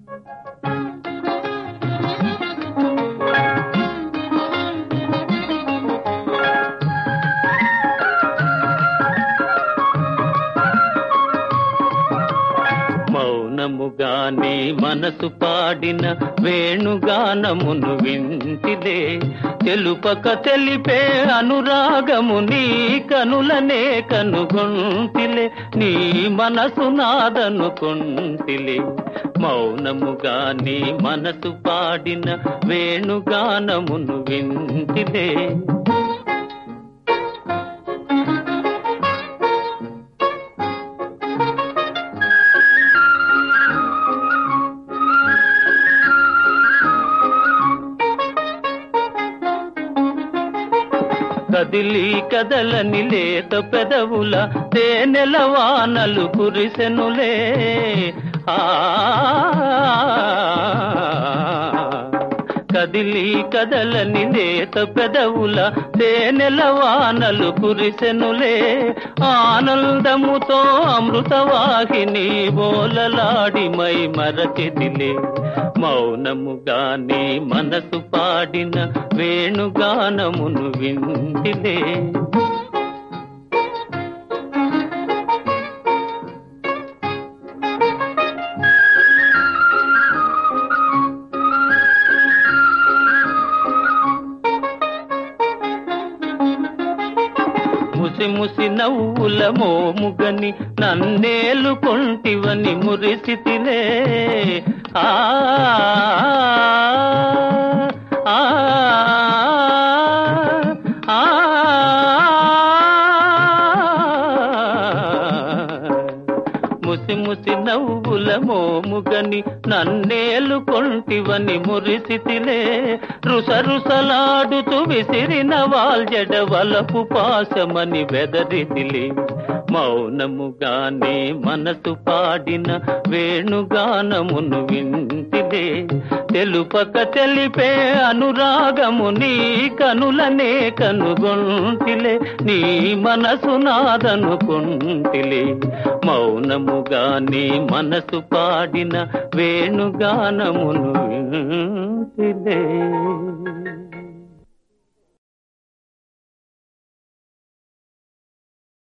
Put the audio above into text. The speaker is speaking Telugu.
మౌనముగానే మనసు పాడిన వేణుగానమును వింటిలే తెలుపక తెలిపే అనురాగము నీ కనులనే కనుగొంటిలే నీ మనసు నాదనుకొంటిలే మౌనముగానే మనసు పాడిన వేణుగానమును వింటిలే కదిలి కదలని లేత పెదవుల తేనెల వానలు కురిసెనులే ఆ కదిలి కదలని లేత పెదవుల తేనెల వానలు కురిసెనులే ఆనందముతో అమృతవాహిని బోలలాడి మై మరచెదిలే మౌనముగానే మనసు పాడిన వేణుగానమును వింటిలే ముసి ముసి నవ్వుల మోముగని నన్నేలు కొంటివని మురిసితిలే ఆ ఆ, ఆ, ముసి ముసి నవ్వుల మోముగని నన్నేలు కొంటివని మురిసితిలే రుస రుసలాడుతూ విసిరిన వాల్జడ వలపు పాశమని వెదరిదిలే మౌనముగానే మనసు పాడిన వేణుగానమును వింటిదే తెలుపక తెలిపే అనురాగము నీ కనులనే కనుగొంటిలే నీ మనసు నాదనుకుంటిలే మౌనముగానే మనసు పాడిన వేణుగానమును వింటిలే